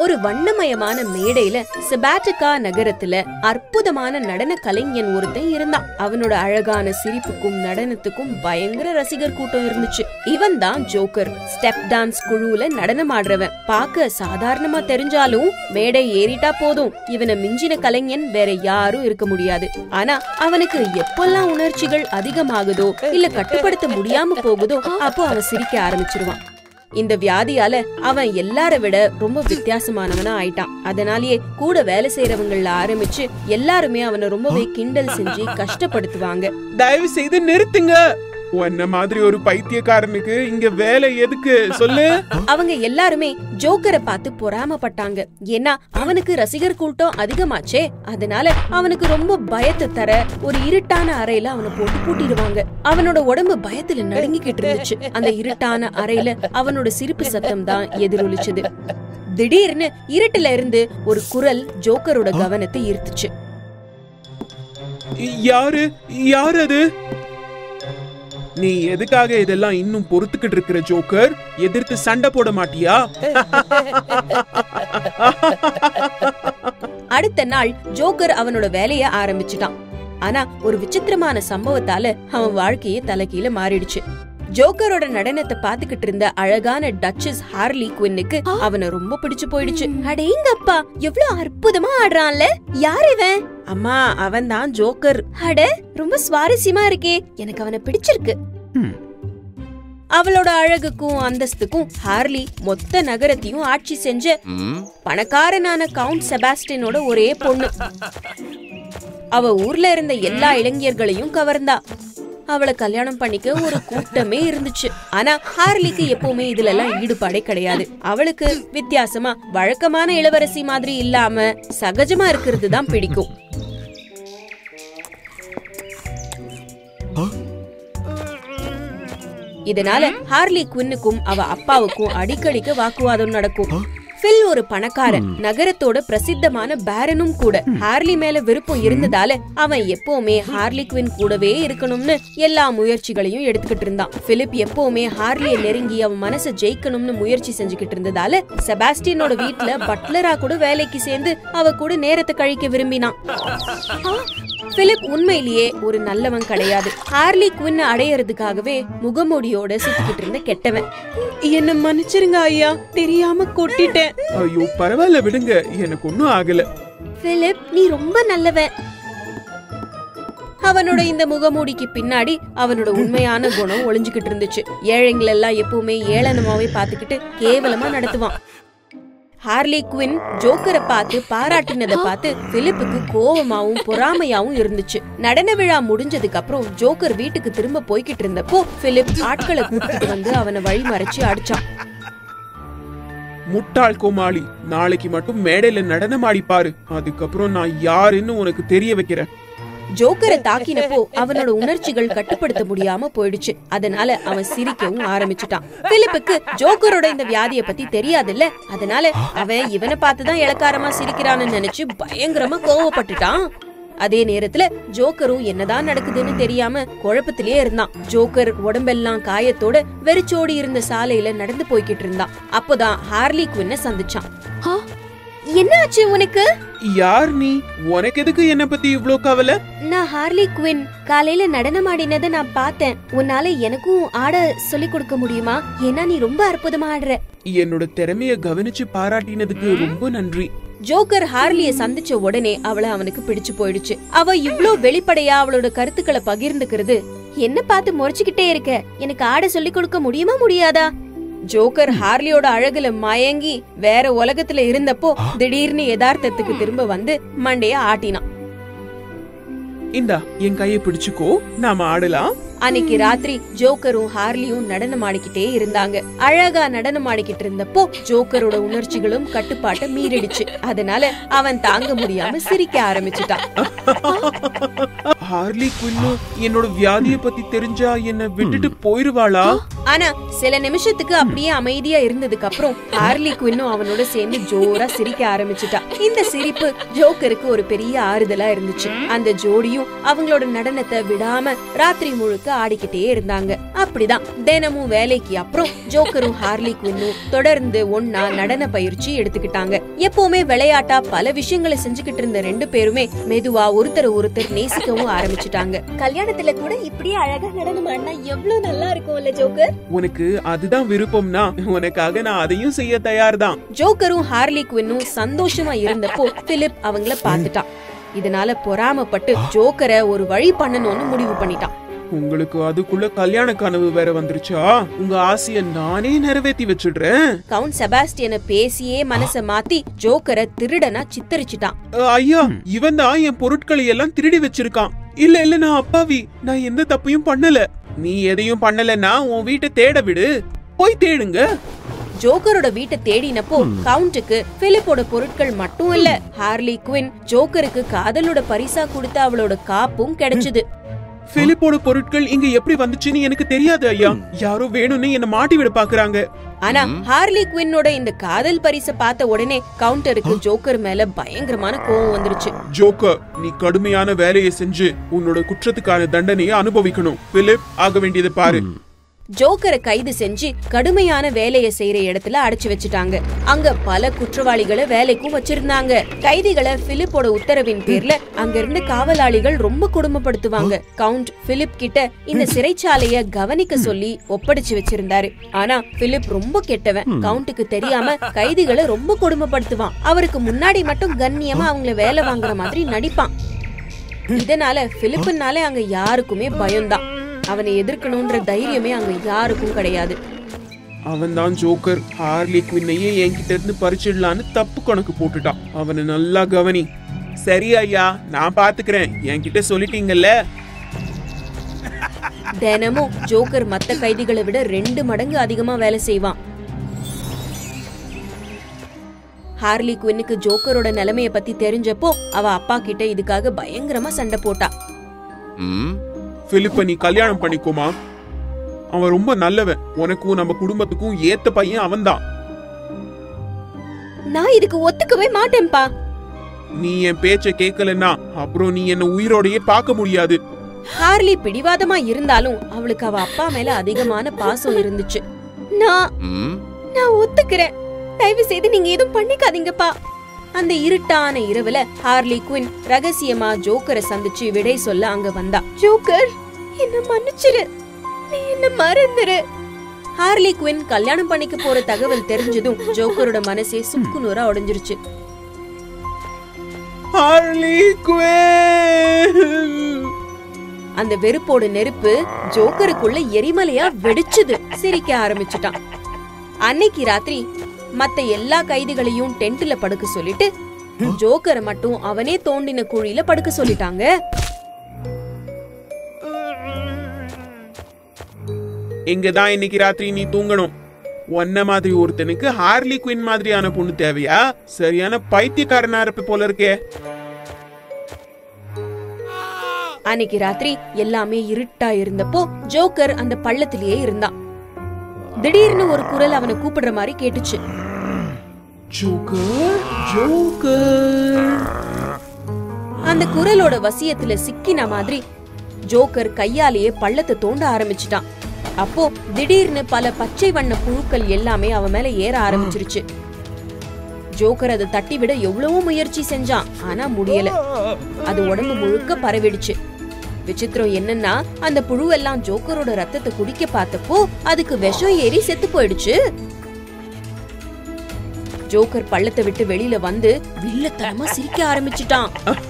ஒரு வண்ணமயமான மேடையில செபாட்டிகா நகரத்துல அற்புதமான நடன கலைஞன் ஒருத்தன் இருந்தான் அவனோட அழகான சிரிப்புக்கும் நடனத்துக்கும் பயங்கர ரசிகர் கூட்டம் இருந்துச்சு இவன் தான் ஜோக்கர் ஸ்டெப் டான்ஸ் குழுவுல நடனம் ஆடுறவன் பார்க்க சாதாரணமா தெரிஞ்சாலும் மேடை ஏறிட்டா போதும் இவனை மிஞ்சின கலைஞன் வேற யாரும் இருக்க முடியாது ஆனா அவனுக்கு எப்பெல்லாம் உணர்ச்சிகள் அதிகமாகுதோ இல்ல கட்டுப்படுத்த முடியாம போகுதோ அப்போ அவன் சிரிக்க ஆரம்பிச்சிருவான் இந்த வியாதியால அவன் எல்லார விட ரொம்ப வித்தியாசமானவனா ஆயிட்டான் அதனாலேயே கூட வேலை செய்யறவங்கள ஆரம்பிச்சு எல்லாருமே அவனை ரொம்பவே கிண்டல் செஞ்சு கஷ்டப்படுத்துவாங்க தயவு செய்து நிறுத்துங்க உன்ன மாதிரி ஒரு பைத்தியக்காரனுக்கு இங்க வேலை எதுக்கு சொல்லு அவங்க எல்லாருமே ஜோக்கரை பார்த்து பொறாமப்பட்டாங்க ஏன்னா அவனுக்கு ரசிகர் கூட்டம் அதிகமாச்சே அதனால அவனுக்கு ரொம்ப பயத்தை தர ஒரு இருட்டான அறையில அவனை போட்டு பூட்டிடுவாங்க அவனோட உடம்பு பயத்துல நடுங்கிக்கிட்டு இருந்துச்சு அந்த இருட்டான அறையில அவனோட சிரிப்பு சத்தம் தான் எதிரொலிச்சது திடீர்னு இருட்டுல இருந்து ஒரு குரல் ஜோக்கரோட கவனத்தை ஈர்த்துச்சு யாரு யாரு அது நீ எதுக்காக இதெல்லாம் இன்னும் பொறுத்துக்கிட்டு இருக்கிற ஜோக்கர் எதிர்த்து சண்டை போட மாட்டியா அடுத்த நாள் ஜோக்கர் அவனோட வேலைய ஆரம்பிச்சிட்டான் ஆனா ஒரு விசித்திரமான சம்பவத்தால அவன் வாழ்க்கையே தலைகீழ மாறிடுச்சு ஜோக்கரோட நடனத்தை பாத்துக்கிட்டு இருந்த அழகான டச்சஸ் ஹார்லி குவின்னுக்கு அவனை ரொம்ப பிடிச்சு போயிடுச்சு அடேங்கப்பா எவ்வளவு அற்புதமா ஆடுறான்ல யார் இவன் அம்மா அவன் தான் ஜோக்கர் அட ரொம்ப சுவாரஸ்யமா இருக்கே எனக்கு அவனை பிடிச்சிருக்கு ம். அவளோட அழகுக்கும் அந்தஸ்துக்கும் ஹார்லி மொத்த நகரத்தையும் ஆட்சி செஞ்ச பணக்காரனான கவுண்ட் செபாஸ்டினோட ஒரே பொண்ணு அவ ஊர்ல இருந்த எல்லா இளைஞர்களையும் கவர்ந்தா அவளை கல்யாணம் பண்ணிக்க ஒரு கூட்டமே இருந்துச்சு ஆனா ஹார்லிக்கு எப்பவுமே இதுல எல்லாம் ஈடுபாடே கிடையாது அவளுக்கு வித்தியாசமா வழக்கமான இளவரசி மாதிரி இல்லாம சகஜமா இருக்கிறது தான் பிடிக்கும் இதனால ஹார்லி குவின்னுக்கும் அவ அப்பாவுக்கும் அடிக்கடிக்கு வாக்குவாதம் நடக்கும் பில் ஒரு பணக்காரன் நகரத்தோட பிரசித்தமான பேரனும் கூட ஹார்லி மேல விருப்பம் இருந்ததால அவன் எப்பவுமே ஹார்லி குவின் கூடவே இருக்கணும்னு எல்லா முயற்சிகளையும் எடுத்துக்கிட்டு இருந்தான் பிலிப் எப்பவுமே ஹார்லிய நெருங்கி அவன் மனசை ஜெயிக்கணும்னு முயற்சி செஞ்சுக்கிட்டு இருந்ததால செபாஸ்டியனோட வீட்ல பட்லரா கூட வேலைக்கு சேர்ந்து அவ கூட நேரத்தை கழிக்க விரும்பினான் ஆ, பிலிப் உண்மையிலேயே ஒரு நல்லவன் கிடையாது ஹார்லி குவின் அடையறதுக்காகவே முகமூடியோட சுத்திக்கிட்டு இருந்த கெட்டவன் என்ன மன்னிச்சிருங்க ஐயா தெரியாம கொட்டிட்டேன் ஐயோ பரவாயில்ல விடுங்க எனக்கு ஒண்ணும் ஆகல பிலிப் நீ ரொம்ப நல்லவன் அவனோட இந்த முகமூடிக்கு பின்னாடி அவனோட உண்மையான குணம் ஒளிஞ்சுகிட்டு இருந்துச்சு ஏழைங்கள் எல்லாம் எப்பவுமே ஏளனமாவே பாத்துக்கிட்டு கேவலமா நடத்துவான் ஹார்லி குவின் ஜோக்கரை பார்த்து பாராட்டினதை பார்த்து பிலிப்புக்கு கோவமாவும் பொறாமையாவும் இருந்துச்சு நடன விழா முடிஞ்சதுக்கு அப்புறம் ஜோக்கர் வீட்டுக்கு திரும்ப போய்கிட்டு இருந்தப்போ பிலிப் ஆட்களை கூட்டிட்டு வந்து அவனை வழிமறைச்சு அடிச்சான் முட்டாள் கோமாளி நாளைக்கு மட்டும் மேடையில நடனமாடி பாரு அதுக்கப்புறம் நான் யாருன்னு உனக்கு தெரிய வைக்கிறேன் ஜோக்கரை தாக்கினப்போ அவனோட உணர்ச்சிகள் கட்டுப்படுத்த முடியாம போயிடுச்சு அதனால அவன் சிரிக்கவும் ஆரம்பிச்சுட்டான் பிலிப்புக்கு ஜோக்கரோட இந்த வியாதிய பத்தி தெரியாதுல்ல அதனால அவன் இவனை பார்த்துதான் இளக்காரமா சிரிக்கிறான்னு நினைச்சு பயங்கரமா கோவப்பட்டுட்டான் அதே நேரத்துல ஜோக்கரும் என்னதான் நடக்குதுன்னு தெரியாம குழப்பத்திலே இருந்தான் ஜோக்கர் உடம்பெல்லாம் காயத்தோட வெறிச்சோடி இருந்த சாலையில நடந்து போய்கிட்டு இருந்தான் அப்போதான் ஹார்லி குவின்ன சந்திச்சான் என்னாச்சு உனக்கு யார் நீ உனக்கு எதுக்கு என்ன பத்தி இவ்ளோ கவலை நான் ஹார்லி குவின் காலையில நடனம் ஆடினதை நான் பார்த்தேன் உன்னால எனக்கும் ஆட சொல்லி கொடுக்க முடியுமா ஏன்னா நீ ரொம்ப அற்புதமா ஆடுற என்னோட திறமைய கவனிச்சு பாராட்டினதுக்கு ரொம்ப நன்றி ஜோக்கர் ஹார்லிய சந்திச்ச உடனே அவளை அவனுக்கு பிடிச்சு போயிடுச்சு அவ இவ்ளோ வெளிப்படையா அவளோட கருத்துக்களை பகிர்ந்துக்கிறது என்ன பார்த்து முறைச்சுக்கிட்டே இருக்க எனக்கு ஆட சொல்லி கொடுக்க முடியுமா முடியாதா ஜோக்கர் ஹார்லியோட அழகுல மயங்கி வேற உலகத்துல இருந்தப்போ திடீர்னு யதார்த்தத்துக்கு திரும்ப வந்து மண்டைய ஆட்டினான் இந்தா என் கையை பிடிச்சுக்கோ நாம ஆடலாம் அன்னைக்கு ராத்திரி ஜோக்கரும் ஹார்லியும் நடனம் ஆடிக்கிட்டே இருந்தாங்க அழகா நடனம் ஆடிக்கிட்டு இருந்தப்போ ஜோக்கரோட உணர்ச்சிகளும் கட்டுப்பாட்டை மீறிடுச்சு அதனால அவன் தாங்க முடியாம சிரிக்க ஆரம்பிச்சுட்டான் ஹார்லி குன்னு என்னோட வியாதிய பத்தி தெரிஞ்சா என்ன விட்டுட்டு போயிருவாளா ஆனா சில நிமிஷத்துக்கு அப்படியே அமைதியா இருந்ததுக்கு அப்புறம் ஹார்லி குவின்னும் அவனோட சேர்ந்து ஜோரா சிரிக்க ஆரம்பிச்சுட்டா இந்த சிரிப்பு ஜோக்கருக்கு ஒரு பெரிய ஆறுதலா இருந்துச்சு அந்த ஜோடியும் அவங்களோட நடனத்தை விடாம ராத்திரி முழுக்க ஆடிக்கிட்டே இருந்தாங்க அப்படிதான் தினமும் வேலைக்கு அப்புறம் ஜோக்கரும் ஹார்லி குவின்னும் தொடர்ந்து ஒன்னா நடன பயிற்சி எடுத்துக்கிட்டாங்க எப்பவுமே விளையாட்டா பல விஷயங்களை செஞ்சுக்கிட்டு இருந்த ரெண்டு பேருமே மெதுவா ஒருத்தர் ஒருத்தர் நேசிக்கவும் ஆரம்பிச்சுட்டாங்க கல்யாணத்துல கூட இப்படியே அழகா நடனம் ஆடினா எவ்வளவு நல்லா இருக்கும்ல ஜோக்கர் உனக்கு அதுதான் விருப்பம்னா உனக்காக நான் அதையும் செய்ய தயார்தான் ஜோக்கரும் ஹார்லி குவின்னும் சந்தோஷமா இருந்தப்போ பிலிப் அவங்கள பார்த்துட்டான் இதனால பொறாமப்பட்டு ஜோக்கரை ஒரு வழி பண்ணணும்னு முடிவு பண்ணிட்டான் உங்களுக்கு அதுக்குள்ள கல்யாண கனவு வேற வந்துருச்சா உங்க ஆசைய நானே நிறைவேத்தி வச்சிடுறேன் கவுண்ட் செபாஸ்டியனை பேசியே மனச மாத்தி ஜோக்கரை திருடனா சித்தரிச்சிட்டான் அ, ஐயா இவன் தான் என் பொருட்களை எல்லாம் திருடி வச்சிருக்கான் இல்ல இல்ல நான் அப்பாவி நான் எந்த தப்பையும் பண்ணல நீ எதையும் பண்ணலன்னா உன் வீட்டை தேட விடு போய் தேடுங்க ஜோக்கரோட வீட்டை தேடினப்போ கவுண்ட்டுக்கு பிலிப்போட பொருட்கள் மட்டும் இல்ல ஹார்லி குவின் ஜோக்கருக்கு காதலோட பரிசா கொடுத்த அவளோட காப்பும் கிடைச்சது பிலிப்போட பொருட்கள் இங்க எப்படி வந்துச்சுன்னு எனக்கு தெரியாது ஐயா யாரோ வேணும்னு என்ன மாட்டி விட பாக்குறாங்க ஆனா ஹார்லி குவின்னோட இந்த காதல் பரிசை பார்த்த உடனே கவுண்டருக்கு ஜோக்கர் மேல பயங்கரமான கோவம் வந்துருச்சு ஜோக்கர் நீ கடுமையான வேலையை செஞ்சு உன்னோட குற்றத்துக்கான தண்டனையை அனுபவிக்கணும் பிலிப் ஆக வேண்டியதை பாரு ஜோக்கரை கைது செஞ்சு கடுமையான வேலையை செய்யற இடத்துல அடைச்சு வச்சுட்டாங்க அங்க பல குற்றவாளிகளை வேலைக்கும் வச்சிருந்தாங்க கைதிகளை பிலிப்போட உத்தரவின் பேர்ல அங்க இருந்த காவலாளிகள் ரொம்ப கொடுமைப்படுத்துவாங்க கவுண்ட் பிலிப் கிட்ட இந்த சிறைச்சாலைய கவனிக்க சொல்லி ஒப்படைச்சு வச்சிருந்தாரு ஆனா பிலிப் ரொம்ப கெட்டவன் கவுண்ட்டுக்கு தெரியாம கைதிகளை ரொம்ப கொடுமைப்படுத்துவான் அவருக்கு முன்னாடி மட்டும் கண்ணியமா அவங்கள வேலை வாங்குற மாதிரி நடிப்பான் இதனால பிலிப்புனாலே அங்க யாருக்குமே பயம்தான் அவனை எதிர்க்கணும்ன்ற தைரியமே அங்க யாருக்கும் கிடையாது அவன் தான் ஜோக்கர் ஹார்லி குவின்னையே என்கிட்ட இருந்து பறிச்சிடலான்னு தப்பு கணக்கு போட்டுட்டான் அவனை நல்லா கவனி சரி ஐயா நான் பாத்துக்கிறேன் என்கிட்ட சொல்லிட்டீங்கல்ல தினமும் ஜோக்கர் மத்த கைதிகளை விட ரெண்டு மடங்கு அதிகமா வேலை செய்வான் ஹார்லி குவினுக்கு ஜோக்கரோட நிலைமைய பத்தி தெரிஞ்சப்போ அவ அப்பா கிட்ட இதுக்காக பயங்கரமா சண்டை போட்டா ம் பிலிப்ப நீ கல்யாணம் பண்ணிக்கோமா அவன் ரொம்ப நல்லவன் உனக்கும் நம்ம குடும்பத்துக்கும் ஏத்த பையன் அவன்தான் நான் இதுக்கு ஒத்துக்கவே மாட்டேன்பா நீ என் பேச்ச கேட்கலன்னா அப்புறம் நீ என்ன உயிரோடையே பார்க்க முடியாது ஹார்லி பிடிவாதமா இருந்தாலும் அவளுக்கு அவ அப்பா மேல அதிகமான பாசம் இருந்துச்சு நான் ம் நான் ஒத்துக்கிறேன் தயவு செய்து நீங்க எதுவும் பண்ணிக்காதீங்கப்பா அந்த இருட்டான இரவுல ஹார்லி குயின் ரகசியமா ஜோக்கரை சந்திச்சு விடை சொல்ல அங்க வந்தா ஜோக்கர் என்ன மன்னிச்சிரு நீ என்ன மறந்துரு ஹார்லி குயின் கல்யாணம் பண்ணிக்க போற தகவல் தெரிஞ்சதும் ஜோக்கரோட மனசே சுக்குநூறா உடைஞ்சிருச்சு ஹார்லி குயின் அந்த வெறுப்போட நெருப்பு ஜோக்கருக்குள்ள எரிமலையா வெடிச்சுது சிரிக்க ஆரம்பிச்சுட்டான் அன்னைக்கு ராத்திரி மத்த எல்லா கைதிகளையும் டென்ட்ல படுக்க சொல்லிட்டு ஜோக்கரை மட்டும் அவனே தோண்டின குழியில படுக்க சொல்லிட்டாங்க இங்கதான் இன்னைக்கு ராத்திரி நீ தூங்கணும் ஒன்ன மாதிரி ஒருத்தனுக்கு ஹார்லி குயின் மாதிரியான பொண்ணு தேவையா சரியான பைத்தியக்காரனா இருப்ப போல இருக்கே அன்னைக்கு ராத்திரி எல்லாமே இருட்டா இருந்தப்போ ஜோக்கர் அந்த பள்ளத்திலேயே இருந்தான் திடீர்னு ஒரு குரல் அவனை கூப்பிடுற மாதிரி கேட்டுச்சு ஜோக்கர் ஜோக்கர் அந்த குரலோட வசியத்துல சிக்கின மாதிரி ஜோக்கர் கையாலேயே பள்ளத்தை தோண்ட ஆரம்பிச்சிட்டான் அப்போ திடீர்னு பல பச்சை வண்ண புழுக்கள் எல்லாமே அவன் மேல ஏற ஆரம்பிச்சிருச்சு ஜோக்கர் அதை தட்டி விட எவ்வளவோ முயற்சி செஞ்சான் ஆனா முடியல அது உடம்பு முழுக்க பரவிடுச்சு விசித்திரம் என்னன்னா அந்த புழுவெல்லாம் ஜோக்கரோட ரத்தத்தை குடிக்க பார்த்தப்போ அதுக்கு விஷம் ஏறி செத்து போயிடுச்சு ஜோக்கர் பள்ளத்தை விட்டு வெளியில வந்து வில்லத்தனமா சிரிக்க ஆரம்பிச்சிட்டான்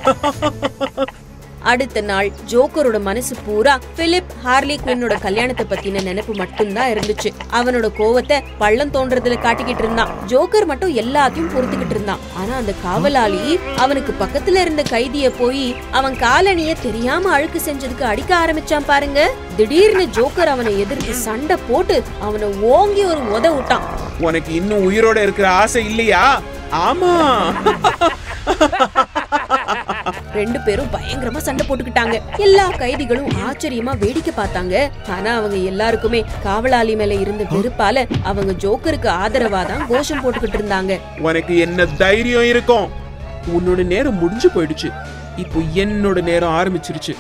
அடுத்த நாள் ஜோக்கரோட மனசு பூரா பிலிப் ஹார்லி குவினோட கல்யாணத்தை பத்தின நினைப்பு மட்டும்தான் இருந்துச்சு அவனோட கோவத்தை பள்ளம் தோன்றதுல காட்டிக்கிட்டு இருந்தான் ஜோக்கர் மட்டும் எல்லாத்தையும் பொறுத்துக்கிட்டு இருந்தான் ஆனா அந்த காவலாளி அவனுக்கு பக்கத்துல இருந்த கைதிய போய் அவன் காலணிய தெரியாம அழுக்கு செஞ்சதுக்கு அடிக்க ஆரம்பிச்சான் பாருங்க திடீர்னு ஜோக்கர் அவனை எதிர்த்து சண்டை போட்டு அவனை ஓங்கி ஒரு உத விட்டான் உனக்கு இன்னும் உயிரோட இருக்கிற ஆசை இல்லையா ஆமா ரெண்டு பேரும் பயங்கரமா சண்டை போட்டுக்கிட்டாங்க எல்லா கைதிகளும் ஆச்சரியமா வேடிக்கை பார்த்தாங்க ஆனா அவங்க எல்லாருக்குமே காவலாளி மேல இருந்த வெறுப்பால அவங்க ஜோக்கருக்கு ஆதரவா தான் கோஷம் போட்டுக்கிட்டு இருந்தாங்க உனக்கு என்ன தைரியம் இருக்கும் உன்னோட நேரம் முடிஞ்சு போயிடுச்சு இப்போ என்னோட நேரம் ஆரம்பிச்சிருச்சு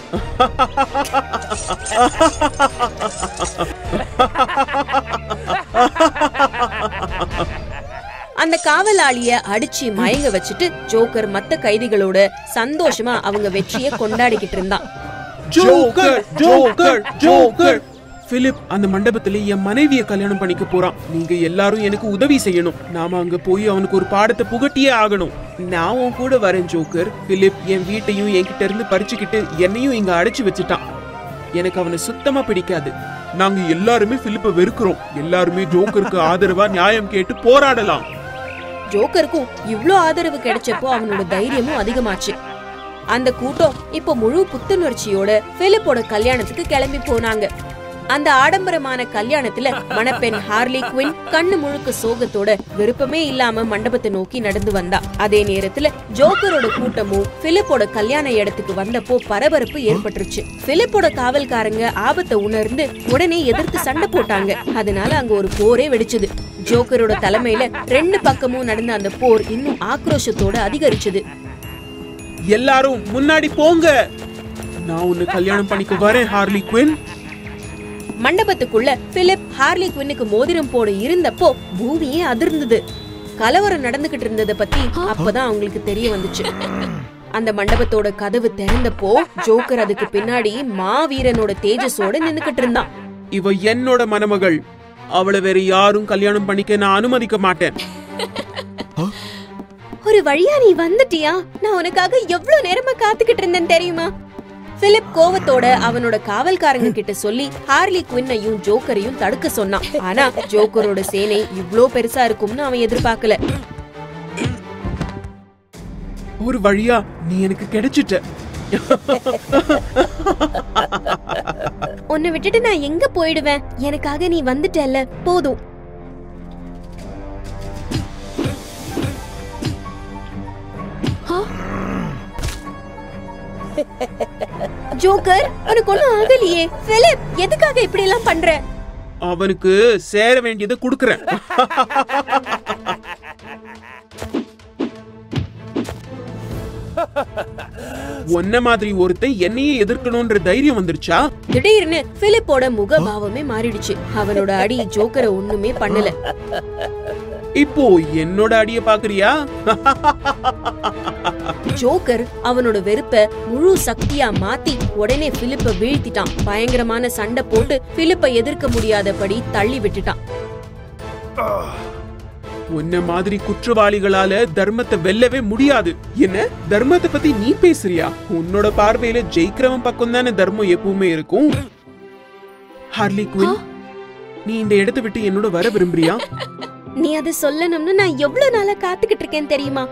அந்த காவலாளிய அடிச்சு மயங்க வச்சுட்டு ஜோக்கர் மத்த கைதிகளோட சந்தோஷமா அவங்க வெற்றிய கொண்டாடிக்கிட்டு இருந்தான் ஜோக்கர் ஜோக்கர் ஜோக்கர் பிலிப் அந்த மண்டபத்துல என் மனைவிய கல்யாணம் பண்ணிக்க போறான் நீங்க எல்லாரும் எனக்கு உதவி செய்யணும் நாம அங்க போய் அவனுக்கு ஒரு பாடத்தை புகட்டியே ஆகணும் நான் உன் கூட வரேன் ஜோக்கர் பிலிப் என் வீட்டையும் என்கிட்ட இருந்து பறிச்சுக்கிட்டு என்னையும் இங்க அடைச்சு வச்சுட்டான் எனக்கு அவனை சுத்தமா பிடிக்காது நாங்க எல்லாருமே பிலிப்பை வெறுக்கிறோம் எல்லாருமே ஜோக்கருக்கு ஆதரவா நியாயம் கேட்டு போராடலாம் ஜோக்கருக்கும் இவ்ளோ ஆதரவு கிடைச்சப்போ அவனோட தைரியமும் அதிகமாச்சு அந்த கூட்டம் இப்போ முழு புத்துணர்ச்சியோட பிலிப்போட கல்யாணத்துக்கு கிளம்பி போனாங்க அந்த ஆடம்பரமான கல்யாணத்துல மணப்பெண் ஹார்லி குவின் கண்ணு முழுக்க சோகத்தோட விருப்பமே இல்லாம மண்டபத்தை நோக்கி நடந்து வந்தா அதே நேரத்துல ஜோக்கரோட கூட்டமும் பிலிப்போட கல்யாண இடத்துக்கு வந்தப்போ பரபரப்பு ஏற்பட்டுருச்சு பிலிப்போட காவல்காரங்க ஆபத்தை உணர்ந்து உடனே எதிர்த்து சண்டை போட்டாங்க அதனால அங்க ஒரு போரே வெடிச்சது ஜோக்கரோட தலைமையில ரெண்டு பக்கமும் நடந்த அந்த போர் இன்னும் ஆக்ரோஷத்தோட அதிகரிச்சது எல்லாரும் முன்னாடி போங்க நான் உன்னை கல்யாணம் பண்ணிக்க வரேன் ஹார்லி குவின் மண்டபத்துக்குள்ள பிலிப் ஹார்லி குவினுக்கு மோதிரம் போட இருந்தப்போ பூமியே அதிர்ந்தது கலவரம் நடந்துகிட்டு இருந்ததை பத்தி அப்பதான் அவங்களுக்கு தெரிய வந்துச்சு அந்த மண்டபத்தோட கதவு திறந்தப்போ ஜோக்கர் அதுக்கு பின்னாடி மாவீரனோட தேஜஸோட நின்னுகிட்டு இருந்தான் இவ என்னோட மணமகள் அவளை வேற யாரும் கல்யாணம் பண்ணிக்க நான் அனுமதிக்க மாட்டேன் ஒரு வழியா நீ வந்துட்டியா நான் உனக்காக எவ்வளவு நேரமா காத்துக்கிட்டு இருந்தேன் தெரியுமா பிலிப் கோவத்தோட அவனோட காவல்காரங்க கிட்ட சொல்லி ஹார்லி குவின்னையும் ஜோக்கரையும் தடுக்க சொன்னான் ஆனா ஜோக்கரோட சேனை இவ்ளோ பெருசா இருக்கும்னு அவன் எதிர்பார்க்கல ஒரு வழியா நீ எனக்கு கிடைச்சிட்ட உன்னை விட்டுட்டு நான் எங்க போயிடுவேன் எனக்காக நீ வந்துட்டல்ல போதும் ஜோக்கர் உனக்கு ஒண்ணும் ஆகலையே பிலிப் எதுக்காக இப்படி எல்லாம் பண்ற அவனுக்கு சேர வேண்டியதை கொடுக்கறேன் உன்ன மாதிரி ஒருத்தன் என்னையே எதிர்க்கணும்ன்ற தைரியம் வந்துருச்சா திடீர்னு பிலிப்போட முகபாவமே மாறிடுச்சு அவனோட அடி ஜோக்கரை ஒண்ணுமே பண்ணல இப்போ என்னோட அடிய பாக்குறியா ஜோக்கர் அவனோட வெறுப்ப முழு சக்தியா மாத்தி உடனே பிலிப்ப வீழ்த்திட்டான் பயங்கரமான சண்டை போட்டு பிலிப்பை எதிர்க்க முடியாதபடி தள்ளி விட்டுட்டான் உன்ன மாதிரி குற்றவாளிகளால தர்மத்தை வெல்லவே முடியாது என்ன தர்மத்தை பத்தி நீ பேசுறியா உன்னோட பார்வையில ஜெயிக்கிறவன் பக்கம் தானே தர்மம் எப்பவுமே இருக்கும் ஹார்லி குயின் நீ இந்த இடத்தை விட்டு என்னோட வர விரும்புறியா நீ அதை சொல்லணும்னு நான் எவ்வளவு நாளா காத்துக்கிட்டு இருக்கேன் தெரியுமா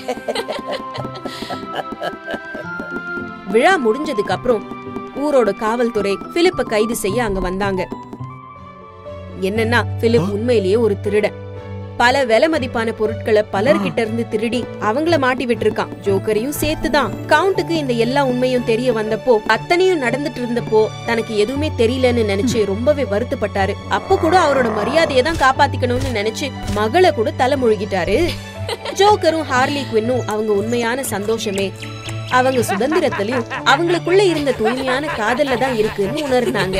விழா முடிஞ்சதுக்கு அப்புறம் ஊரோட காவல்துறை பிலிப்ப கைது செய்ய அங்க வந்தாங்க என்னன்னா பிலிப் உண்மையிலேயே ஒரு திருடன் பல விலை மதிப்பான பொருட்களை பலர்கிட்ட இருந்து திருடி அவங்கள மாட்டி விட்டுருக்கான் ஜோக்கரையும் சேர்த்துதான் கவுண்ட்டுக்கு இந்த எல்லா உண்மையும் தெரிய வந்தப்போ அத்தனையும் நடந்துட்டு இருந்தப்போ தனக்கு எதுவுமே தெரியலன்னு நினைச்சு ரொம்பவே வருத்தப்பட்டாரு அப்ப கூட அவரோட மரியாதையை தான் காப்பாத்திக்கணும்னு நினைச்சு மகளை கூட தலை முழுகிட்டாரு ஜோக்கரும் ஹார்லி குவின்னும் அவங்க உண்மையான சந்தோஷமே அவங்க சுதந்திரத்திலயும் அவங்களுக்குள்ள இருந்த தூய்மையான காதல்ல தான் இருக்குன்னு உணர்ந்தாங்க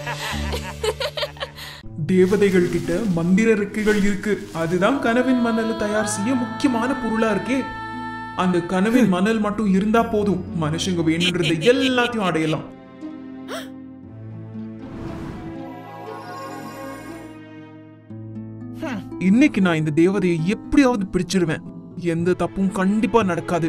தேவதைகள் கிட்ட மந்திர ரெக்கைகள் இருக்கு அதுதான் கனவின் மணலை தயார் செய்ய முக்கியமான பொருளா இருக்கே அந்த கனவின் மணல் மட்டும் இருந்தா போதும் மனுஷங்க வேணுன்றதை எல்லாத்தையும் அடையலாம் இன்னைக்கு நான் இந்த தேவதையை எப்படியாவது பிடிச்சிருவேன் எந்த தப்பும் கண்டிப்பா நடக்காது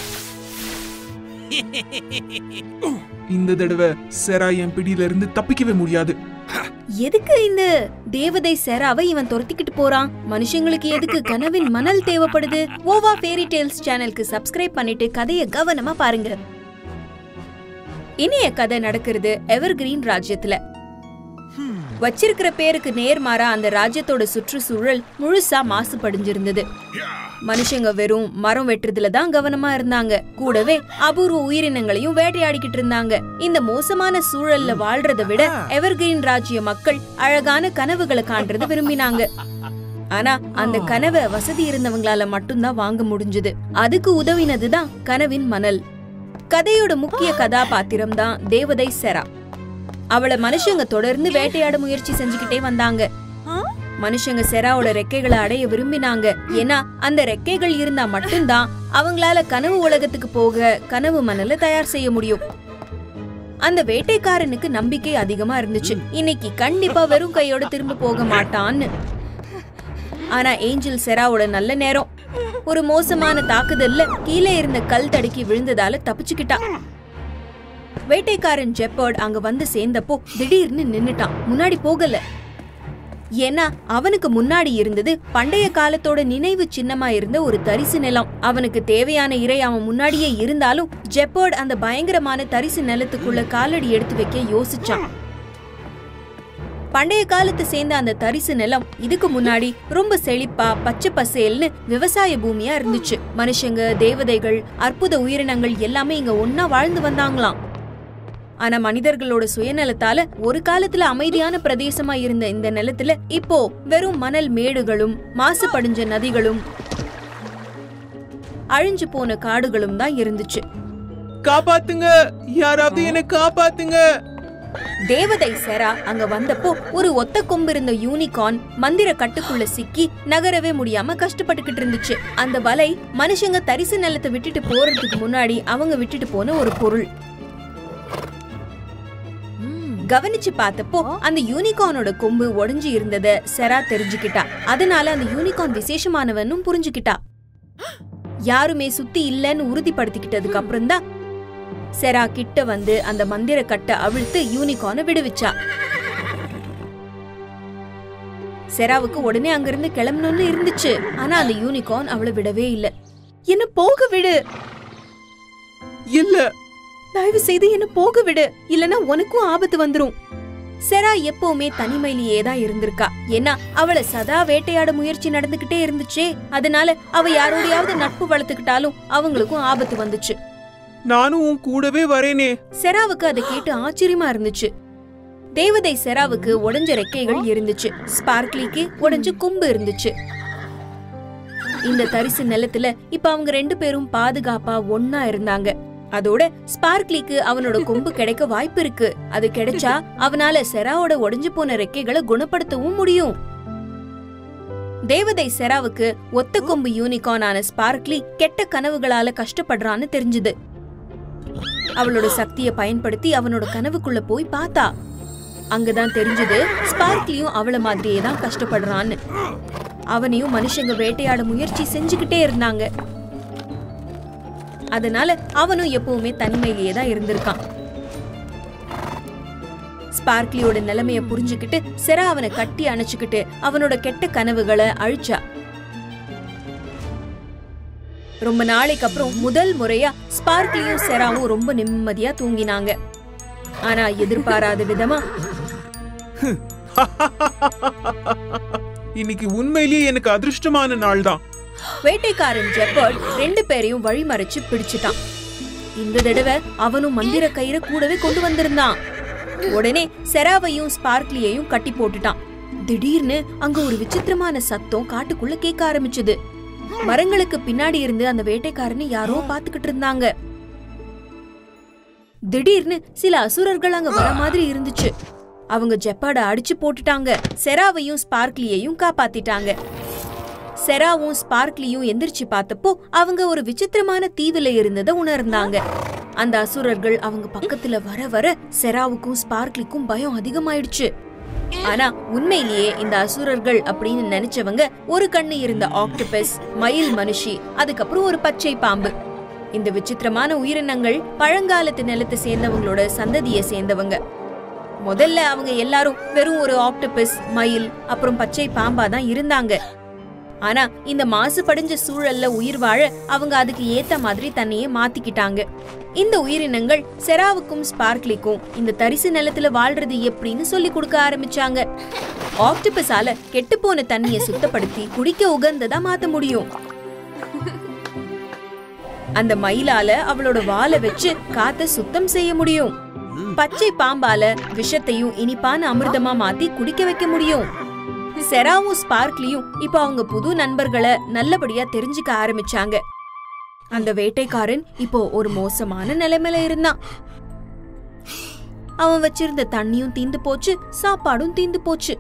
இந்த தடவை செரா என் பிடியில இருந்து தப்பிக்கவே முடியாது எதுக்கு இந்த தேவதை செராவை இவன் துரத்திக்கிட்டு போறான் மனுஷங்களுக்கு எதுக்கு கனவின் மணல் தேவைப்படுது ஓவா ஃபேரி டேல்ஸ் சேனலுக்கு சப்ஸ்கிரைப் பண்ணிட்டு கதையை கவனமா பாருங்க இனிய கதை நடக்கிறது எவர்கிரீன் ராஜ்யத்துல வச்சிருக்கிற பேருக்கு நேர்மாறா அந்த ராஜ்யத்தோட சுற்றுச்சூழல் முழுசா மாசுபடிஞ்சிருந்தது மனுஷங்க வெறும் மரம் வெட்டுறதுல தான் கவனமா இருந்தாங்க கூடவே அபூர்வ உயிரினங்களையும் வேட்டையாடிக்கிட்டு இருந்தாங்க இந்த மோசமான சூழல்ல வாழ்றதை விட எவர்கிரீன் ராஜ்ய மக்கள் அழகான கனவுகளை காண்றத விரும்பினாங்க ஆனா அந்த கனவை வசதி இருந்தவங்களால மட்டும்தான் வாங்க முடிஞ்சது அதுக்கு உதவினதுதான் கனவின் மணல் கதையோட முக்கிய கதாபாத்திரம் தான் தேவதை செரா அவளை மனுஷங்க தொடர்ந்து வேட்டையாட முயற்சி செஞ்சுக்கிட்டே வந்தாங்க மனுஷங்க செராவோட ரெக்கைகளை அடைய விரும்பினாங்க ஏன்னா அந்த ரெக்கைகள் இருந்தா மட்டும்தான் அவங்களால கனவு உலகத்துக்கு போக கனவு மணல தயார் செய்ய முடியும் அந்த வேட்டைக்காரனுக்கு நம்பிக்கை அதிகமா இருந்துச்சு இன்னைக்கு கண்டிப்பா வெறும் கையோட திரும்ப போக மாட்டான்னு ஆனா ஏஞ்சல் செராவோட நல்ல நேரம் ஒரு மோசமான தாக்குதல்ல கீழே இருந்த கல் தடுக்கி விழுந்ததால தப்பிச்சுக்கிட்டா வேட்டைக்காரன் ஜெப்பர்ட் அங்க வந்து சேர்ந்தப்போ திடீர்னு நின்னுட்டான் முன்னாடி போகல ஏன்னா அவனுக்கு முன்னாடி இருந்தது பண்டைய காலத்தோட நினைவு சின்னமா இருந்த ஒரு தரிசு நிலம் அவனுக்கு தேவையான இறை அவன் முன்னாடியே இருந்தாலும் ஜெப்பர்ட் அந்த பயங்கரமான தரிசு நிலத்துக்குள்ள காலடி எடுத்து வைக்க யோசிச்சான் பண்டைய காலத்தை சேர்ந்த அந்த தரிசு நிலம் இதுக்கு முன்னாடி ரொம்ப செழிப்பா பச்சை பசேல்னு விவசாய பூமியா இருந்துச்சு மனுஷங்க தேவதைகள் அற்புத உயிரினங்கள் எல்லாமே இங்க ஒன்னா வாழ்ந்து வந்தாங்களாம் ஆனா மனிதர்களோட சுயநலத்தால ஒரு காலத்துல அமைதியான பிரதேசமா இருந்த இந்த நிலத்துல இப்போ வெறும் மணல் மேடுகளும் மாசுபடிஞ்ச நதிகளும் அழிஞ்சு போன காடுகளும் தான் இருந்துச்சு காப்பாத்துங்க யாராவது என்ன காப்பாத்துங்க தேவதை செரா அங்க வந்தப்போ ஒரு ஒத்த கொம்பு இருந்த யூனிகார்ன் மந்திர கட்டுக்குள்ள சிக்கி நகரவே முடியாம கஷ்டப்பட்டுக்கிட்டு இருந்துச்சு அந்த வலை மனுஷங்க தரிசு நிலத்தை விட்டுட்டு போறதுக்கு முன்னாடி அவங்க விட்டுட்டு போன ஒரு பொருள் கவனிச்சு பார்த்தப்போ அந்த யூனிகார்னோட கொம்பு ஒடிஞ்சு இருந்தத செரா தெரிஞ்சுக்கிட்டா அதனால அந்த யூனிகார்ன் விசேஷமானவனும் புரிஞ்சுக்கிட்டா யாருமே சுத்தி இல்லன்னு உறுதிப்படுத்திக்கிட்டதுக்கு அப்புறம் தான் செரா கிட்ட வந்து அந்த மந்திர கட்டை அவிழ்த்து யூனிகார்னை விடுவிச்சா செராவுக்கு உடனே அங்கிருந்து கிளம்பணும்னு இருந்துச்சு ஆனா அந்த யூனிகார்ன் அவளை விடவே இல்ல என்ன போக விடு இல்ல தயவு செய்து என்ன போக விடு இல்லனா உனக்கும் ஆபத்து வந்துரும் செரா எப்பவுமே தனிமையிலேயே தான் இருந்திருக்கா ஏன்னா அவளை சதா வேட்டையாட முயற்சி நடந்துகிட்டே இருந்துச்சே அதனால அவ யாரோடையாவது நட்பு வளர்த்துக்கிட்டாலும் அவங்களுக்கும் ஆபத்து வந்துச்சு நானும் உன் கூடவே வரேனே செராவுக்கு அதை கேட்டு ஆச்சரியமா இருந்துச்சு தேவதை செராவுக்கு உடைஞ்ச ரெக்கைகள் இருந்துச்சு ஸ்பார்க்லிக்கு உடைஞ்ச கொம்பு இருந்துச்சு இந்த தரிசு நிலத்துல இப்ப அவங்க ரெண்டு பேரும் பாதுகாப்பா ஒன்னா இருந்தாங்க அதோட ஸ்பார்க்லிக்கு அவனோட கொம்பு கிடைக்க வாய்ப்பு இருக்கு அது கிடைச்சா அவனால செராவோட உடைஞ்சு போன ரெக்கைகளை குணப்படுத்தவும் முடியும் தேவதை செராவுக்கு ஒத்த கொம்பு யூனிகார்ன் ஆன ஸ்பார்க்லி கெட்ட கனவுகளால கஷ்டப்படுறான்னு தெரிஞ்சது அவளோட சக்தியை பயன்படுத்தி அவனோட கனவுக்குள்ள போய் பார்த்தா அங்கதான் தெரிஞ்சது ஸ்பார்க்லியும் அவள மாதிரியே தான் கஷ்டப்படுறான்னு அவனையும் மனுஷங்க வேட்டையாட முயற்சி செஞ்சுக்கிட்டே இருந்தாங்க அதனால அவனும் எப்பவுமே தனிமையிலேயே தான் இருந்திருக்கான் ஸ்பார்க்லியோட நிலைமைய புரிஞ்சுக்கிட்டு செரா அவனை கட்டி அணைச்சுக்கிட்டு அவனோட கெட்ட கனவுகளை அழிச்சா ரொம்ப நாளைக்கு அப்புறம் முதல் முறையா ஸ்பார்க்லியும் செராவும் ரொம்ப நிம்மதியா தூங்கினாங்க ஆனா எதிர்பாராத விதமா இன்னைக்கு உண்மையிலேயே எனக்கு அதிர்ஷ்டமான நாள் தான் வேட்டைக்காரன் ஜெப்பர்ட் ரெண்டு பேரையும் வழிமறைச்சு பிடிச்சிட்டான் இந்த தடவை அவனும் மந்திர கயிறை கூடவே கொண்டு வந்திருந்தான் உடனே செராவையும் ஸ்பார்க்லியையும் கட்டி போட்டுட்டான் திடீர்னு அங்க ஒரு விசித்திரமான சத்தம் காட்டுக்குள்ள கேட்க ஆரம்பிச்சது மரங்களுக்கு பின்னாடி இருந்து அந்த வேட்டைக்காரனை யாரோ பாத்துக்கிட்டு இருந்தாங்க திடீர்னு சில அசுரர்கள் அங்க வர மாதிரி இருந்துச்சு அவங்க ஜெப்பாட அடிச்சு போட்டுட்டாங்க செராவையும் ஸ்பார்க்லியையும் காப்பாத்திட்டாங்க செராவும் ஸ்பார்க்லியும் எந்திரிச்சு பார்த்தப்போ அவங்க ஒரு விசித்திரமான தீவுல இருந்ததை உணர்ந்தாங்க அந்த அசுரர்கள் அவங்க பக்கத்துல வர வர செராவுக்கும் ஸ்பார்க்லிக்கும் பயம் அதிகமாயிடுச்சு ஆனா உண்மையிலேயே இந்த அசுரர்கள் அப்படின்னு நினைச்சவங்க ஒரு கண்ணு இருந்த ஆக்டோபஸ் மயில் மனுஷி அதுக்கப்புறம் ஒரு பச்சை பாம்பு இந்த விசித்திரமான உயிரினங்கள் பழங்காலத்து நிலத்தை சேர்ந்தவங்களோட சந்ததியை சேர்ந்தவங்க முதல்ல அவங்க எல்லாரும் வெறும் ஒரு ஆக்டோபஸ் மயில் அப்புறம் பச்சை பாம்பா தான் இருந்தாங்க ஆனா இந்த மாசுபடிஞ்ச சூழல்ல உயிர் வாழ அவங்க அதுக்கு ஏத்த மாதிரி தன்னையே மாத்திக்கிட்டாங்க இந்த உயிரினங்கள் செராவுக்கும் ஸ்பார்க்லிக்கும் இந்த தரிசு நிலத்துல வாழ்றது எப்படின்னு சொல்லி கொடுக்க ஆரம்பிச்சாங்க ஆக்டிபஸால கெட்டுப்போன தண்ணிய சுத்தப்படுத்தி குடிக்க உகந்ததா மாத்த முடியும் அந்த மயிலால அவளோட வாலை வச்சு காத்த சுத்தம் செய்ய முடியும் பச்சை பாம்பால விஷத்தையும் இனிப்பான அமிர்தமா மாத்தி குடிக்க வைக்க முடியும் செராவும் ஸ்பார்க்லியும் இப்ப அவங்க புது நண்பர்களை நல்லபடியா தெரிஞ்சுக்க ஆரம்பிச்சாங்க அந்த வேட்டைக்காரன் இப்போ ஒரு மோசமான நிலைமையில இருந்தான் அவன் வச்சிருந்த தண்ணியும் தீந்து போச்சு சாப்பாடும் தீந்து போச்சு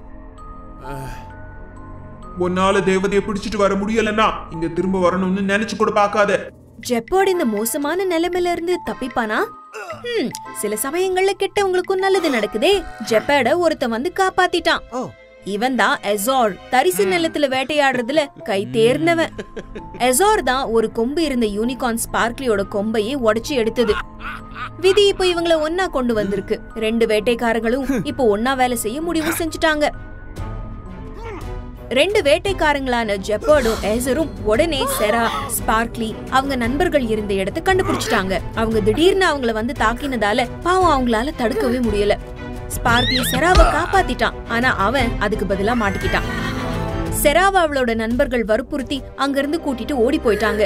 உன்னால தேவதையை பிடிச்சிட்டு வர முடியலன்னா இங்க திரும்ப வரணும்னு நினைச்சு கூட பார்க்காத ஜெப்போட இந்த மோசமான நிலைமையில இருந்து தப்பிப்பானா ஹம், சில சமயங்கள்ல கெட்டவங்களுக்கும் நல்லது நடக்குதே ஜெப்பேட ஒருத்தன் வந்து காப்பாத்திட்டான் இவன் தான் எசார் தரிசு நிலத்துல வேட்டையாடுறதுல கை தேர்ந்தவன் எசார் தான் ஒரு கொம்பு இருந்த யூனிகார்ன் ஸ்பார்க்லியோட கொம்பையே உடைச்சு எடுத்தது விதி இப்போ இவங்கள ஒன்னா கொண்டு வந்திருக்கு ரெண்டு வேட்டைக்காரங்களும் இப்போ ஒன்னா வேலை செய்ய முடிவு செஞ்சுட்டாங்க ரெண்டு வேட்டைக்காரங்களான ஜெப்பர்டும் ஏசரும் உடனே செரா ஸ்பார்க்லி அவங்க நண்பர்கள் இருந்த இடத்தை கண்டுபிடிச்சிட்டாங்க அவங்க திடீர்னு அவங்கள வந்து தாக்கினதால பாவம் அவங்களால தடுக்கவே முடியல ஸ்பார்க்லி செராவை காப்பாத்திட்டான் ஆனா அவன் அதுக்கு பதிலா மாட்டிக்கிட்டான் செராவை அவளோட நண்பர்கள் வற்புறுத்தி அங்கிருந்து கூட்டிட்டு ஓடி போயிட்டாங்க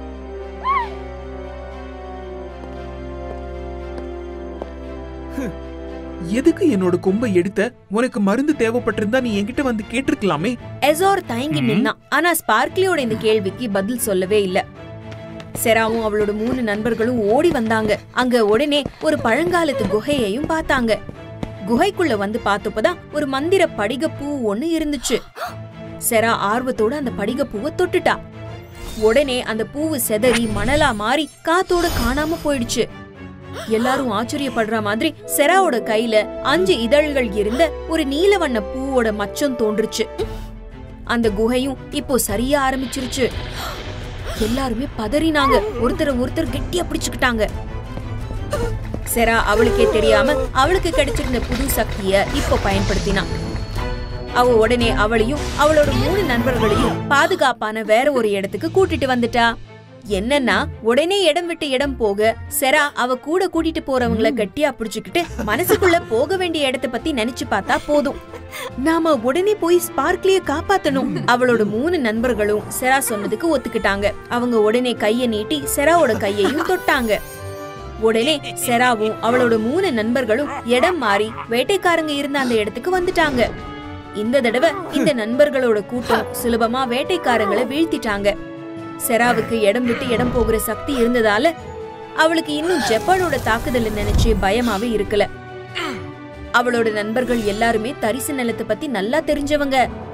எதுக்கு என்னோட கொம்பை எடுத்த உனக்கு மருந்து தேவைப்பட்டிருந்தா நீ என்கிட்ட வந்து கேட்டிருக்கலாமே எசோர் தயங்கி நின்னான் ஆனா ஸ்பார்க்லியோட இந்த கேள்விக்கு பதில் சொல்லவே இல்ல செராவும் அவளோட மூணு நண்பர்களும் ஓடி வந்தாங்க அங்க உடனே ஒரு பழங்காலத்து குகையையும் பார்த்தாங்க குகைக்குள்ள வந்து பார்த்தப்பதான் ஒரு மந்திர படிக பூ ஒண்ணு இருந்துச்சு செரா ஆர்வத்தோட அந்த படிக பூவை தொட்டுட்டா உடனே அந்த பூவு செதறி மணலா மாறி காத்தோட காணாம போயிடுச்சு எல்லாரும் ஆச்சரியப்படுற மாதிரி செராவோட கையில அஞ்சு இதழ்கள் இருந்த ஒரு நீல வண்ண பூவோட மச்சம் தோன்றுச்சு அந்த குகையும் இப்போ சரிய ஆரம்பிச்சிருச்சு எல்லாருமே பதறினாங்க ஒருத்தரை ஒருத்தர் கெட்டியா பிடிச்சுக்கிட்டாங்க செரா அவளுக்கே தெரியாம அவளுக்கு கிடைச்சிருந்த புது சக்திய இப்போ பயன்படுத்தினான் அவ உடனே அவளையும் அவளோட மூணு நண்பர்களையும் பாதுகாப்பான வேற ஒரு இடத்துக்கு கூட்டிட்டு வந்துட்டா என்னன்னா உடனே இடம் விட்டு இடம் போக செரா அவ கூட கூட்டிட்டு போறவங்கள கட்டியா பிடிச்சுக்கிட்டு மனசுக்குள்ள போக வேண்டிய இடத்த பத்தி நினைச்சு பார்த்தா போதும் நாம உடனே போய் ஸ்பார்க்லிய காப்பாத்தணும் அவளோட மூணு நண்பர்களும் செரா சொன்னதுக்கு ஒத்துக்கிட்டாங்க அவங்க உடனே கைய நீட்டி செராவோட கையையும் தொட்டாங்க உடனே செராவும் அவளோட மூணு நண்பர்களும் இடம் மாறி வேட்டைக்காரங்க இருந்த அந்த இடத்துக்கு வந்துட்டாங்க இந்த தடவை இந்த நண்பர்களோட கூட்டம் சுலபமா வேட்டைக்காரங்களை வீழ்த்திட்டாங்க செராவுக்கு இடம் விட்டு இடம் போகிற சக்தி இருந்ததால அவளுக்கு இன்னும் ஜப்பானோட தாக்குதலை நினைச்சு பயமாவே இருக்கல அவளோட நண்பர்கள் எல்லாருமே தரிசு நிலத்தை பத்தி நல்லா தெரிஞ்சவங்க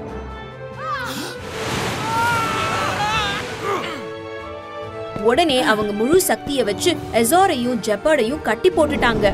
உடனே அவங்க முழு சக்திய வச்சு எசோரையும் ஜப்பாடையும் கட்டி போட்டுட்டாங்க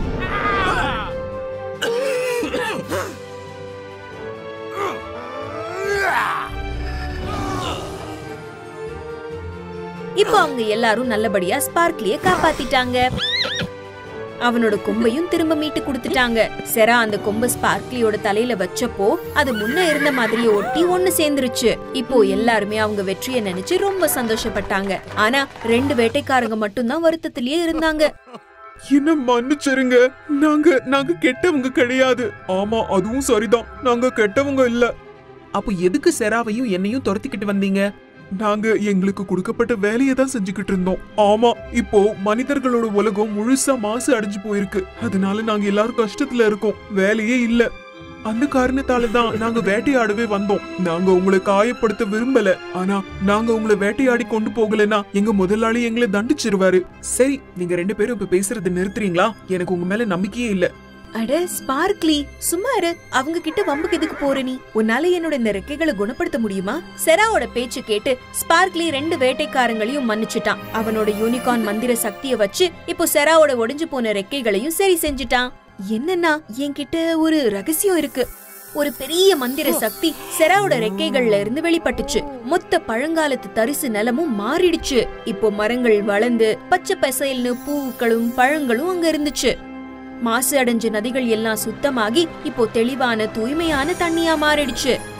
இப்போ அவங்க எல்லாரும் நல்லபடியா ஸ்பார்க்லிய காப்பாத்திட்டாங்க அவனோட கொம்பையும் திரும்ப மீட்டு கொடுத்துட்டாங்க செரா அந்த கொம்ப ஸ்பார்க்லியோட தலையில வச்சப்போ அது முன்ன இருந்த மாதிரியே ஒட்டி ஒண்ணு சேர்ந்துருச்சு இப்போ எல்லாருமே அவங்க வெற்றியை நினைச்சு ரொம்ப சந்தோஷப்பட்டாங்க ஆனா ரெண்டு வேட்டைக்காரங்க மட்டும்தான் வருத்தத்திலேயே இருந்தாங்க என்ன மன்னிச்சிருங்க நாங்க நாங்க கெட்டவங்க கிடையாது ஆமா அதுவும் சரிதான் நாங்க கெட்டவங்க இல்ல அப்போ எதுக்கு செராவையும் என்னையும் துரத்திக்கிட்டு வந்தீங்க நாங்க எங்களுக்கு கொடுக்கப்பட்ட வேலையை தான் செஞ்சுக்கிட்டு இருந்தோம் ஆமா இப்போ மனிதர்களோட உலகம் முழுசா மாசு அடைஞ்சு போயிருக்கு அதனால நாங்க எல்லாரும் கஷ்டத்துல இருக்கோம் வேலையே இல்ல அந்த காரணத்தால தான் நாங்க வேட்டையாடவே வந்தோம் நாங்க உங்களை காயப்படுத்த விரும்பல ஆனா நாங்க உங்களை வேட்டையாடி கொண்டு போகலைன்னா எங்க முதலாளி எங்களை தண்டிச்சிருவாரு சரி நீங்க ரெண்டு பேரும் இப்ப பேசுறதை நிறுத்துறீங்களா எனக்கு உங்க மேல நம்பிக்கையே இல்ல அட ஸ்பார்க்லி சும்மா இரு அவங்க கிட்ட வம்புக்கு எதுக்கு போற நீ உன்னால என்னோட இந்த ரெக்கைகளை குணப்படுத்த முடியுமா செராவோட பேச்சு கேட்டு ஸ்பார்க்லி ரெண்டு வேட்டைக்காரங்களையும் மன்னிச்சிட்டான் அவனோட யூனிகார்ன் மந்திர சக்திய வச்சு இப்போ செராவோட ஒடிஞ்சு போன ரெக்கைகளையும் சரி செஞ்சுட்டான் என்னன்னா என்கிட்ட ஒரு ரகசியம் இருக்கு ஒரு பெரிய மந்திர சக்தி செராவோட ரெக்கைகள்ல இருந்து வெளிப்பட்டுச்சு மொத்த பழங்காலத்து தரிசு நிலமும் மாறிடுச்சு இப்போ மரங்கள் வளர்ந்து பச்சை பசைல்னு பூக்களும் பழங்களும் அங்க இருந்துச்சு மாசு அடைஞ்ச நதிகள் எல்லாம் சுத்தமாகி இப்போ தெளிவான தூய்மையான தண்ணியா மாறிடுச்சு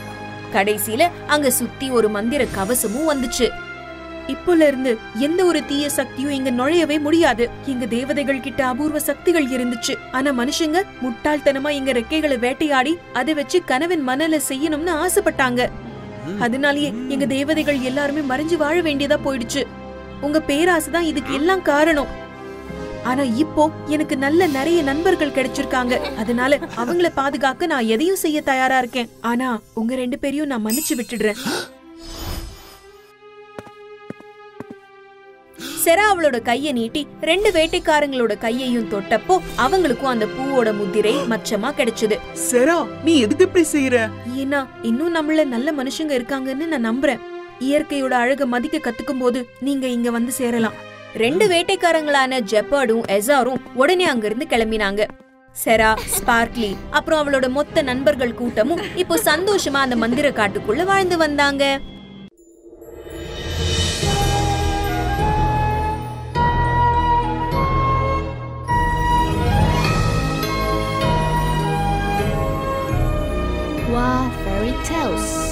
கடைசியில அங்க சுத்தி ஒரு மந்திர கவசமும் வந்துச்சு இப்போல இருந்து எந்த ஒரு தீய சக்தியும் இங்க நுழையவே முடியாது எங்க தேவதைகள் கிட்ட அபூர்வ சக்திகள் இருந்துச்சு ஆனா மனுஷங்க முட்டாள்தனமா எங்க ரெக்கைகளை வேட்டையாடி அதை வச்சு கனவின் மணல செய்யணும்னு ஆசைப்பட்டாங்க அதனாலயே எங்க தேவதைகள் எல்லாருமே மறைஞ்சு வாழ வேண்டியதா போயிடுச்சு உங்க பேராசை தான் இதுக்கு எல்லாம் காரணம் ஆனா இப்போ எனக்கு நல்ல நிறைய நண்பர்கள் கிடைச்சிருக்காங்க அதனால அவங்கள பாதுகாக்க நான் எதையும் செய்ய தயாரா இருக்கேன் ஆனா உங்க ரெண்டு பேரையும் நான் மன்னிச்சு விட்டுடுறேன் செரா அவளோட கைய நீட்டி ரெண்டு வேட்டைக்காரங்களோட கையையும் தொட்டப்போ அவங்களுக்கும் அந்த பூவோட முத்திரை மச்சமா கிடைச்சது செரா நீ எதுக்கு இப்படி செய்யற ஏன்னா இன்னும் நம்மள நல்ல மனுஷங்க இருக்காங்கன்னு நான் நம்புறேன் இயற்கையோட அழக மதிக்க கத்துக்கும் போது நீங்க இங்க வந்து சேரலாம் ரெண்டு வேட்டைக்காரங்களான ஜெப்பர்டும் எசாரும் உடனே அங்கிருந்து கிளம்பினாங்க செரா ஸ்பார்க்லி அப்புறம் அவளோட மொத்த நண்பர்கள் கூட்டமும் இப்போ சந்தோஷமா அந்த மந்திர காட்டுக்குள்ள வாழ்ந்து வந்தாங்க Wow, fairy tales.